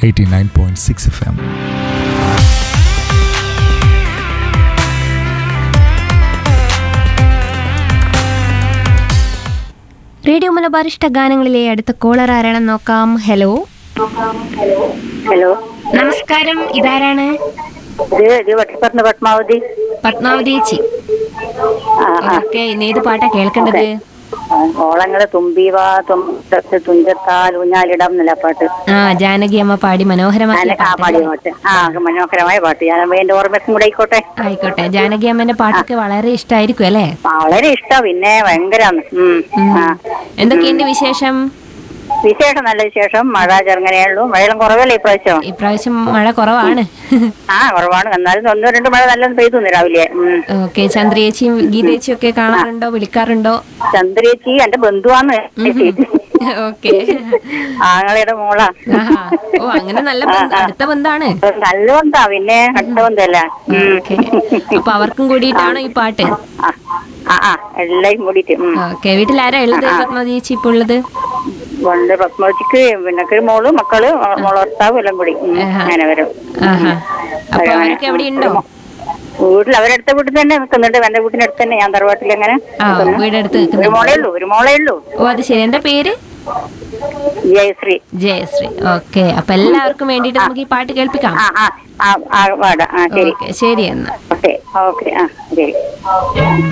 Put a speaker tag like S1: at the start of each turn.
S1: Eighty nine point six F M
S2: radio Malabar ഇഷ്ട ഗാനങ്ങളിലെ അടുത്ത കോളർ ആരാണെന്ന് നോക്കാം ഹലോ
S3: ഹലോ
S2: നമസ്കാരം ഇതാരാണ്
S3: ഇത് ഇത് വട്ടപ്പറന്ന് പത്മാവതി
S2: പത്മാവതി ചേച്ചി
S3: ആ ആ
S2: ഓക്കെ ഇന്ന് ഏത് പാട്ടാ കേൾക്കേണ്ടത്
S3: ആ, ഓളങ്ങള് തുമ്പീവാ തുമ്പത്ത് തുഞ്ചത്താൽ ഊഞ്ഞാലിടാം എന്നല്ല പാട്ട്
S2: ആ ജാനകി അമ്മ പാടി മനോഹരമായ
S3: ഞാൻ ആ പാടിയ പാട്ട് ആ മനോഹരമായ പാട്ട് ഞാൻ എന്റെ ഓർമ്മയ്ക്കും കൂടെ ആയിക്കോട്ടെ
S2: ആയിക്കോട്ടെ ജാനകി അമ്മന്റെ പാട്ടൊക്കെ വളരെ ഇഷ്ടമായിരിക്കും അല്ലേ
S3: വളരെ ഇഷ്ടാ പിന്നെ ഭയങ്കരാന്ന് ഉം.
S2: ഉം.
S3: ആ
S2: എന്തൊക്കെയുണ്ട് വിശേഷം
S3: വിശേഷം നല്ല വിശേഷം മഴ ചെറുങ്ങനെയുള്ളൂ മഴയെല്ലാം കുറവല്ലേ ഇപ്രാവശ്യം
S2: ഇപ്രാവശ്യം മഴ കുറവാണ്
S3: ആ കുറവാണ് എന്നാലും ഒന്നോ രണ്ടോ മഴ നല്ലത് പെയ്തു ഇന്ന് രാവിലെ ഉം.
S2: ഓക്കെ ചന്ദ്രയേച്ചിയും ഗീതേച്ചിയും ഒക്കെ കാണാറുണ്ടോ വിളിക്കാറുണ്ടോ
S3: ചന്ദ്രേച്ചി എന്റെ ബന്ധുവാന്ന്
S2: ഓക്കെ
S3: ആങ്ങളുടെ മോളാ
S2: ആഹാ. ഓ അങ്ങനെ നല്ല ബന്ധ- അടുത്ത ബന്ധാണ്
S3: നല്ല ബന്ധാ പിന്നെ അടുത്ത ബന്ധല്ല ഉം.
S2: ഓക്കെ അപ്പൊ അവർക്കും കൂടിയിട്ടാണോ ഈ പാട്ട്
S3: ആ ആ, ആ എല്ലാം കൂടിയിട്ട് ഉം.
S2: ഓക്കെ വീട്ടിൽ ആരാ ഉള്ളത് പത്മതി ചേച്ചി ഇപ്പൊ ഉള്ളത്
S3: പണ്ട് പത്മജിക്ക് പിന്നെ ഒരു മോള് മക്കള് മോള് ഭർത്താവ് എല്ലാം കൂടി ഉം.
S2: ആഹാ.
S3: അങ്ങനെ വരും
S2: ആഹാ അപ്പൊ അവരൊക്കെ എവിടെ ഉണ്ടോ
S3: വീട്ടിൽ അവരടുത്ത വീട്ടിൽ തന്നെ നിൽക്കുന്നുണ്ട് എന്റെ വീട്ടിനടുത്ത് തന്നെ ഞാൻ തറവാട്ടിൽ അങ്ങനെ
S2: ആ
S3: നിൽക്കുന്നു.
S2: വീടെടുത്ത്
S3: ഒരു
S2: നിൽക്കുന്നു
S3: മോളേ ഉള്ളൂ ഒരു മോളേ ഉള്ളൂ
S2: ഓ അത് ശരി എന്താ പേര്
S3: ജയശ്രീ
S2: ജയശ്രീ ഓക്കെ അപ്പൊ എല്ലാവർക്കും വേണ്ടിയിട്ട് നമുക്ക് ഈ പാട്ട് കേൾപ്പിക്കാം
S3: ആ ആ ആ ആ പാടാ ആ ശരി
S2: ഓക്കെ ശരി എന്നാ
S3: ഓക്കെ ഓക്കെ ആ ശരി